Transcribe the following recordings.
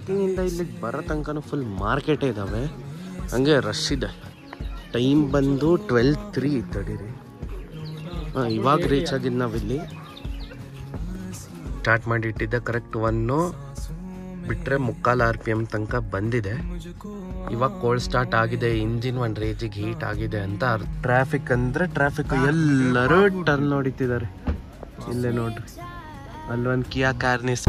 ಪಾರ್ಕಿಂಗಿಂದ ಇಲ್ಲಿಗೆ ಬರೋ ತನಕನೂ ಫುಲ್ ಮಾರ್ಕೆಟೇ ಇದ್ದಾವೆ ಹಂಗೆ ರಶ್ ಇದೆ ಟೈಮ್ ಬಂದು ಟ್ವೆಲ್ ತ್ರೀ ತಡೀರಿ ಹಾಂ ಇವಾಗ ರೀಚ್ ಆಗಿದ್ದು ನಾವಿಲ್ಲಿ ಸ್ಟಾರ್ಟ್ ಮಾಡಿ ಇಟ್ಟಿದ್ದೆ ಕರೆಕ್ಟ್ ಒನ್ನು ಬಿಟ್ಟರೆ ಮುಕ್ಕಾಲು ಆರ್ ಪಿ ಎಮ್ ತನಕ ಬಂದಿದೆ ಇವಾಗ ಕೋಲ್ಡ್ ಸ್ಟಾರ್ಟ್ ಆಗಿದೆ ಇಂಜಿನ್ ಒಂದು ರೇಜಿಗೆ ಹೀಟ್ ಆಗಿದೆ ಅಂತ ಟ್ರಾಫಿಕ್ ಅಂದರೆ ಟ್ರಾಫಿಕ್ ಎಲ್ಲರೂ ಟರ್ನ್ ಹೊಡಿತಿದ್ದಾರೆ ಇಲ್ಲೇ ನೋಡ್ರಿ ಅಲ್ಲೊಂದು Kia Carens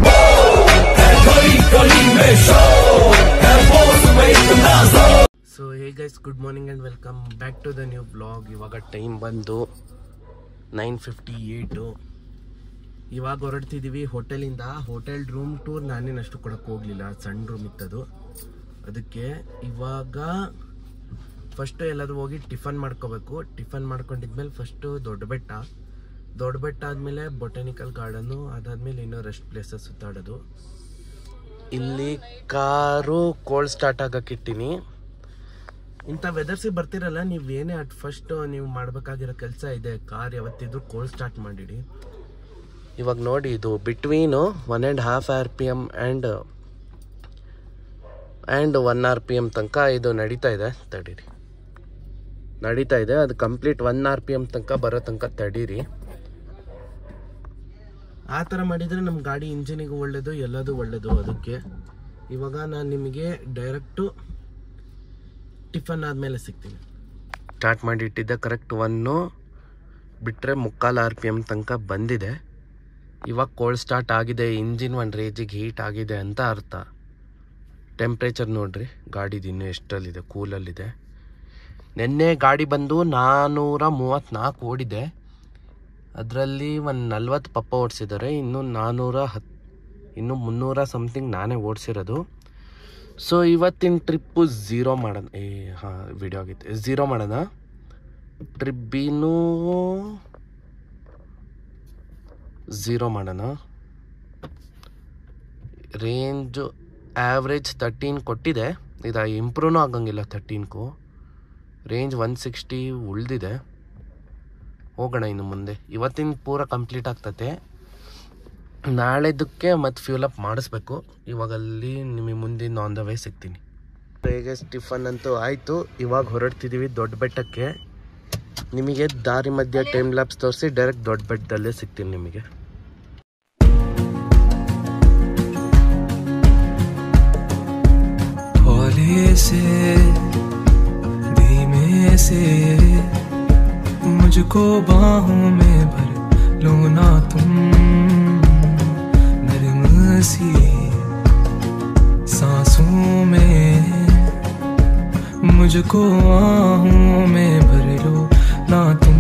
so hey guys good morning and welcome back to the new blog ಇವಾಗ ಟೈಮ್ ಬಂದು ನೈನ್ ಫಿಫ್ಟಿ ಏಯ್ಟು ಇವಾಗ ಹೊರಡ್ತಿದ್ದೀವಿ ಹೋಟೆಲಿಂದ ಹೋಟೆಲ್ ರೂಮ್ ಟೂರ್ ನಾನೇನಷ್ಟು ಕೊಡಕ್ಕೆ ಹೋಗಲಿಲ್ಲ ಸಣ್ಣ ರೂಮ್ ಇತ್ತದು ಅದಕ್ಕೆ ಇವಾಗ ಫಸ್ಟು ಎಲ್ಲಾದರೂ ಹೋಗಿ ಟಿಫನ್ ಮಾಡ್ಕೋಬೇಕು ಟಿಫನ್ ಮಾಡ್ಕೊಂಡಿದ್ಮೇಲೆ ಫಸ್ಟು ದೊಡ್ಡ ಬೆಟ್ಟ ದೊಡ್ಡ ಬೆಟ್ಟ ಆದಮೇಲೆ ಬೊಟಾನಿಕಲ್ ಗಾರ್ಡನ್ನು ಅದಾದಮೇಲೆ ಇನ್ನೂ ರೆಸ್ಟ್ ಪ್ಲೇಸಸ್ ಸುತ್ತಾಡೋದು ಇಲ್ಲಿ ಕಾರು ಕೋಲ್ಡ್ ಸ್ಟಾರ್ಟ್ ಆಗಕ್ಕೆ ಇಟ್ಟಿನಿ ಇಂಥ ವೆದರ್ಸಿಗೆ ಬರ್ತಿರಲ್ಲ ನೀವು ಏನೇ ಅಟ್ ಫಸ್ಟ್ ನೀವು ಮಾಡಬೇಕಾಗಿರೋ ಕೆಲಸ ಇದೆ ಕಾರ್ ಯಾವತ್ತಿದ್ರು ಕೋಲ್ಡ್ ಸ್ಟಾರ್ಟ್ ಮಾಡಿಡಿ ಇವಾಗ ನೋಡಿ ಇದು between one and half R P M and and one R P M ತನಕ ಇದು ನಡೀತಾ ಇದೆ ತಡೀರಿ ನಡೀತಾ ಇದೆ ಅದು complete one R P M ತನಕ ಬರೋ ತನಕ ತಡೀರಿ ಆ ಥರ ಮಾಡಿದರೆ ನಮ್ಮ ಗಾಡಿ ಇಂಜಿನಿಗೂ ಒಳ್ಳೆಯದು ಎಲ್ಲದೂ ಒಳ್ಳೆಯದು ಅದಕ್ಕೆ ಇವಾಗ ನಾನು ನಿಮಗೆ ಡೈರೆಕ್ಟು ಟಿಫನ್ ಆದಮೇಲೆ ಸಿಗ್ತೀನಿ ಸ್ಟಾರ್ಟ್ ಮಾಡಿ ಇಟ್ಟಿದ್ದೆ ಕರೆಕ್ಟ್ ಒನ್ನು ಬಿಟ್ಟರೆ ಮುಕ್ಕಾಲು ಆರ್ ಪಿ ಎಮ್ ತನಕ ಬಂದಿದೆ ಇವಾಗ ಕೋಲ್ಡ್ ಸ್ಟಾರ್ಟ್ ಆಗಿದೆ ಇಂಜಿನ್ ಒಂದು ರೇಜಿಗೆ ಹೀಟ್ ಆಗಿದೆ ಅಂತ ಅರ್ಥ ಟೆಂಪ್ರೇಚರ್ ನೋಡ್ರಿ ಗಾಡಿದು ಇನ್ನೂ ಎಷ್ಟಲ್ಲಿದೆ ಕೂಲಲ್ಲಿದೆ ನಿನ್ನೆ ಗಾಡಿ ಬಂದು ನಾನ್ನೂರ ಮೂವತ್ತ್ನಾಲ್ಕು ಓಡಿದೆ ಅದರಲ್ಲಿ ಒಂದು ನಲ್ವತ್ತು ಪಪ್ಪ ಓಡಿಸಿದ್ದಾರೆ ಇನ್ನು ನಾನ್ನೂರ ಹತ್ ಇನ್ನು ಮುನ್ನೂರ ಸಮಥಿಂಗ್ ನಾನೇ ಓಡಿಸಿರೋದು ಸೊ ಇವತ್ತಿನ ಟ್ರಿಪ್ಪು ಝೀರೋ ಮಾಡೋಣ ಏ ಹಾಂ ವಿಡಿಯೋ ಆಗಿತ್ತು ಝೀರೋ ಮಾಡೋಣ ಟ್ರಿಪ್ ಬಿನೂ ಝೀರೋ ಮಾಡೋಣ ರೇಂಜು ಆ್ಯಾವ್ರೇಜ್ ತರ್ಟೀನ್ ಕೊಟ್ಟಿದೆ ಇದು ಇಂಪ್ರೂವ್ನೂ ಆಗಂಗಿಲ್ಲ ತರ್ಟೀನ್ಕು ರೇಂಜ್ ಒನ್ ಸಿಕ್ಸ್ಟಿ ಉಳಿದಿದೆ ಹೋಗೋಣ ಇನ್ನು ಮುಂದೆ ಇವತ್ತಿನ ಪೂರ ಕಂಪ್ಲೀಟ್ ಆಗ್ತತೆ ನಾಳೆದಕ್ಕೆ ಮತ್ತೆ ಫ್ಯೂಲ್ ಅಪ್ ಮಾಡಿಸ್ಬೇಕು ಇವಾಗ ಅಲ್ಲಿ ನಿಮಗೆ ಮುಂದಿನ ಆನ್ ದ ವೇ ಸಿಗ್ತೀನಿ ಹೇಗೆ ಟಿಫನ್ ಅಂತೂ ಆಯಿತು ಇವಾಗ ಹೊರಡ್ತಿದ್ದೀವಿ ದೊಡ್ಡ ಬೆಟ್ಟಕ್ಕೆ ನಿಮಗೆ ದಾರಿ ಮಧ್ಯೆ ಟೈಮ್ ಲ್ಯಾಬ್ಸ್ ತೋರಿಸಿ ಡೈರೆಕ್ಟ್ ದೊಡ್ಡ ಬೆಟ್ಟದಲ್ಲೇ ಸಿಗ್ತೀನಿ ನಿಮಗೆ हौले से धीमे से मुझको बाहों में भर लो ना तुम नरम सी सांसों में मुझको आहों में भर लो ना तुम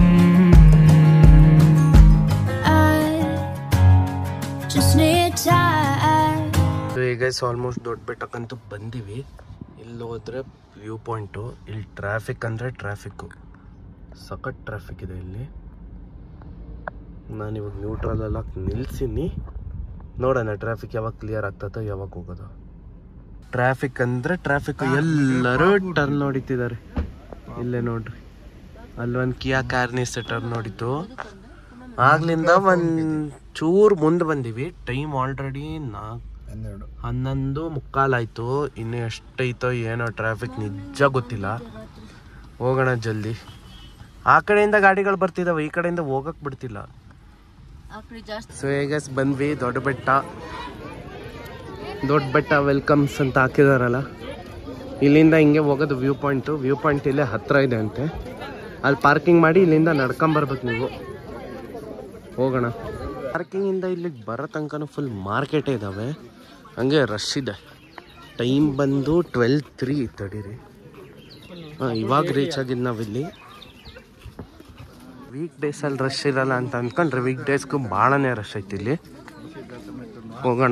I just need time. So ಈಗ ಆಲ್ಮೋಸ್ಟ್ ದೊಡ್ಡ ಬೆಟ್ಟಕ್ಕಂತೂ ಬಂದೀವಿ ಇಲ್ಲಿ ಹೋದ್ರೆ ವ್ಯೂ ಪಾಯಿಂಟು ಇಲ್ಲಿ ಟ್ರಾಫಿಕ್ ಅಂದರೆ ಟ್ರಾಫಿಕ್ಕು ಸಖತ್ ಟ್ರಾಫಿಕ್ ಇದೆ ಇಲ್ಲಿ ನಾನು ಇವಾಗ ನ್ಯೂಟ್ರಲ್ ಹಾಕಿ ನಿಲ್ಸಿನಿ ನೋಡೋಣ ಟ್ರಾಫಿಕ್ ಯಾವಾಗ ಕ್ಲಿಯರ್ ಆಗ್ತದೋ ಯಾವಾಗ ಹೋಗೋದು ಟ್ರಾಫಿಕ್ ಅಂದರೆ ಟ್ರಾಫಿಕ್ ಎಲ್ಲರೂ ಟರ್ನ್ ಹೊಡಿತಿದ್ದಾರೆ ಇಲ್ಲೇ ನೋಡ್ರಿ ಅಲ್ಲೊಂದು ಕಿಯಾ ಕಾರ್ನಿಸ್ ಟರ್ನ್ ನೋಡಿತು ಆಗ್ಲಿಂದ ಒಂದು ಚೂರು ಮುಂದೆ ಬಂದೀವಿ ಟೈಮ್ ಆಲ್ರೆಡಿ ನಾಲ್ಕು ಹನ್ನೊಂದು ಮುಕ್ಕಾಲಾಯ್ತು ಇನ್ನು ಎಷ್ಟೈತೋ ಏನೋ ಟ್ರಾಫಿಕ್ ನಿಜ ಗೊತ್ತಿಲ್ಲ ಹೋಗೋಣ ಜಲ್ದಿ ಆ ಕಡೆಯಿಂದ ಗಾಡಿಗಳು ಬರ್ತಿದಾವೆ ಈ ಕಡೆಯಿಂದ ಹೋಗಕ್ ಬಿಡ್ತಿಲ್ಲ ಸೊ ಹೇಗೆ ಬಂದ್ವಿ ದೊಡ್ಡ ಬೆಟ್ಟ ದೊಡ್ಡ ಬೆಟ್ಟ ವೆಲ್ಕಮ್ಸ್ ಅಂತ ಹಾಕಿದಾರಲ್ಲ ಇಲ್ಲಿಂದ ಹಿಂಗೆ ಹೋಗೋದು ವ್ಯೂ ಪಾಯಿಂಟು ವ್ಯೂ ಪಾಯಿಂಟ್ ಇಲ್ಲೇ ಹತ್ರ ಇದೆ ಅಂತೆ ಅಲ್ಲಿ ಪಾರ್ಕಿಂಗ್ ಮಾಡಿ ಇಲ್ಲಿಂದ ನಡ್ಕೊಂಬರ್ಬೇಕು ನೀವು ಹೋಗೋಣ ಪಾರ್ಕಿಂಗಿಂದ ಇಲ್ಲಿಗೆ ಬರೋ ತನಕನೂ ಫುಲ್ ಮಾರ್ಕೆಟೇ ಇದ್ದಾವೆ ಹಂಗೆ ರಶ್ ಇದೆ ಟೈಮ್ ಬಂದು ಟ್ವೆಲ್ ತ್ರೀ ತಡೀರಿ ಹಾಂ ಇವಾಗ ರೀಚ್ ಆಗಿದ್ದು ನಾವಿಲ್ಲಿ ವೀಕ್ ಡೇಸಲ್ಲಿ ರಶ್ ಇರಲ್ಲ ಅಂತ ಅಂದ್ಕೊಂಡ್ರೆ ವೀಕ್ ಡೇಸ್ಗೂ ಭಾಳನೇ ರಶ್ ಐತಿ ಇಲ್ಲಿ ಹೋಗೋಣ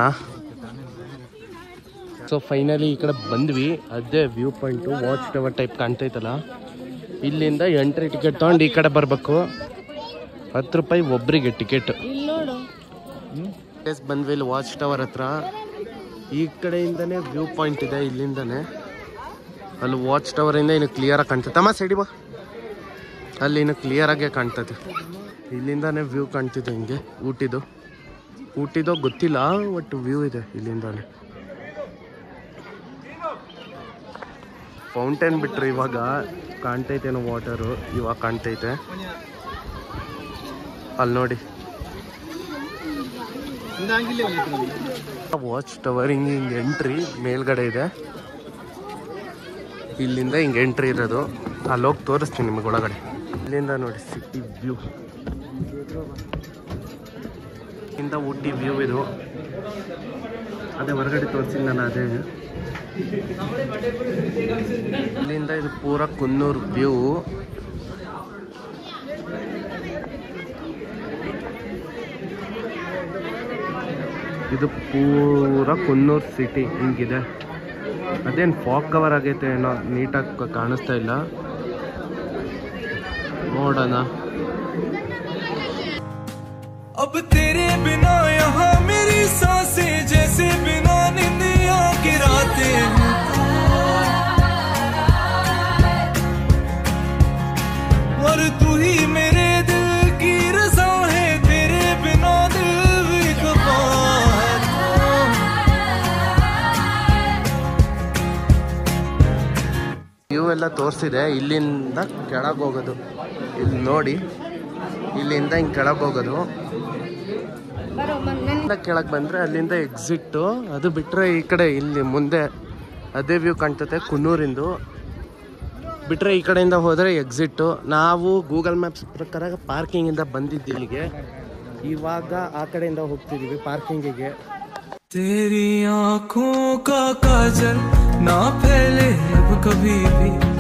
ಸೊ ಫೈನಲಿ ಈ ಕಡೆ ಬಂದ್ವಿ ಅದೇ view point watch tower type ಕಾಣ್ತೈತಲ್ಲ ಇಲ್ಲಿಂದ ಎಂಟ್ರಿ ಟಿಕೆಟ್ ತೊಗೊಂಡು ಈ ಕಡೆ ಬರಬೇಕು ಹತ್ತು ರೂಪಾಯಿ ಒಬ್ಬರಿಗೆ ಟಿಕೆಟ್ ಪ್ಲೇಸ್ ಬಂದ್ವಿ ಇಲ್ಲಿ ವಾಚ್ ಟವರ್ ಹತ್ರ ಈ ಕಡೆಯಿಂದನೇ ವ್ಯೂ ಪಾಯಿಂಟ್ ಇದೆ ಇಲ್ಲಿಂದನೇ ಅಲ್ಲಿ ವಾಚ್ ಟವರಿಂದ ಇನ್ನು ಕ್ಲಿಯರಾಗಿ ಕಾಣ್ತದೆ ಅಮ್ಮ ಸೈಡಿ ಬಾ ಅಲ್ಲಿ ಇನ್ನು ಕ್ಲಿಯರಾಗೇ ಕಾಣ್ತದೆ ಇಲ್ಲಿಂದಾನೇ ವ್ಯೂ ಕಾಣ್ತಿದೆ ಹಿಂಗೆ ಊಟಿದು ಊಟಿದೋ ಗೊತ್ತಿಲ್ಲ ಬಟ್ ವ್ಯೂ ಇದೆ ಇಲ್ಲಿಂದಾನೆ ಫೌಂಟೇನ್ ಬಿಟ್ರೆ ಇವಾಗ ಕಾಣ್ತೈತೇನೋ ವಾಟರು ಇವಾಗ ಕಾಣ್ತೈತೆ ಅಲ್ಲಿ ನೋಡಿ ವಾಚ್ ಟವರ್ ಹಿಂಗೆ ಹಿಂಗೆ ಎಂಟ್ರಿ ಮೇಲ್ಗಡೆ ಇದೆ ಇಲ್ಲಿಂದ ಹಿಂಗೆ ಎಂಟ್ರಿ ಇರೋದು ಅಲ್ಲಿ ಹೋಗಿ ತೋರಿಸ್ತೀನಿ ನಿಮಗೆ ಒಳಗಡೆ ಇಲ್ಲಿಂದ ನೋಡಿ ಸಿಟಿ ವ್ಯೂ ಇಂದ ಊಟಿ ವ್ಯೂ ಇದು ಅದೇ ಹೊರಗಡೆ ತೋರಿಸಿಲ್ಲ ನಾನು ಅದೇ ಇಲ್ಲಿಂದ ಇದು ಪೂರ ಕುನ್ನೂರು ವ್ಯೂ ಇದು ಪೂರ ಕುನ್ನೂರು ಸಿಟಿ ಹಿಂಗಿದೆ ಅದೇನು ಫಾಗ್ ಕವರ್ ಆಗೈತೆ ಏನೋ ನೀಟಾಗಿ ಕಾಣಿಸ್ತಾ ಇಲ್ಲ ನೋಡೋಣ अब तेरे बिना यहाँ मेरी सांसें जैसे बिना निंदिया की रातें हैं और तू ही मेरे दिल की रजा है तेरे बिना दिल भी खफा है ವ್ಯೂ ಎಲ್ಲ ತೋರಿಸಿದೆ ಇಲ್ಲಿಂದ ಕೆಳಗೆ ಹೋಗೋದು ಇಲ್ಲಿ ನೋಡಿ ಇಲ್ಲಿಂದ ಹಿಂಗೆ ಕೆಳಗೆ ಹೋಗೋದು ಕೆಳಗೆ ಬಂದರೆ ಅಲ್ಲಿಂದ ಎಕ್ಸಿಟ್ಟು ಅದು ಬಿಟ್ಟರೆ ಈ ಕಡೆ ಇಲ್ಲಿ ಮುಂದೆ ಅದೇ ವ್ಯೂ ಕಾಣ್ತತೆ ಕುನ್ನೂರಿಂದು ಬಿಟ್ಟರೆ ಈ ಕಡೆಯಿಂದ ಹೋದರೆ ಎಕ್ಸಿಟ್ಟು ನಾವು ಗೂಗಲ್ ಮ್ಯಾಪ್ಸ್ ಪ್ರಕಾರ ಪಾರ್ಕಿಂಗಿಂದ ಬಂದಿದ್ದು ಇಲ್ಲಿಗೆ ಇವಾಗ ಆ ಕಡೆಯಿಂದ ಹೋಗ್ತಿದ್ದೀವಿ ಪಾರ್ಕಿಂಗಿಗೆ तेरी आंखों का काजल ना फैले अब कभी भी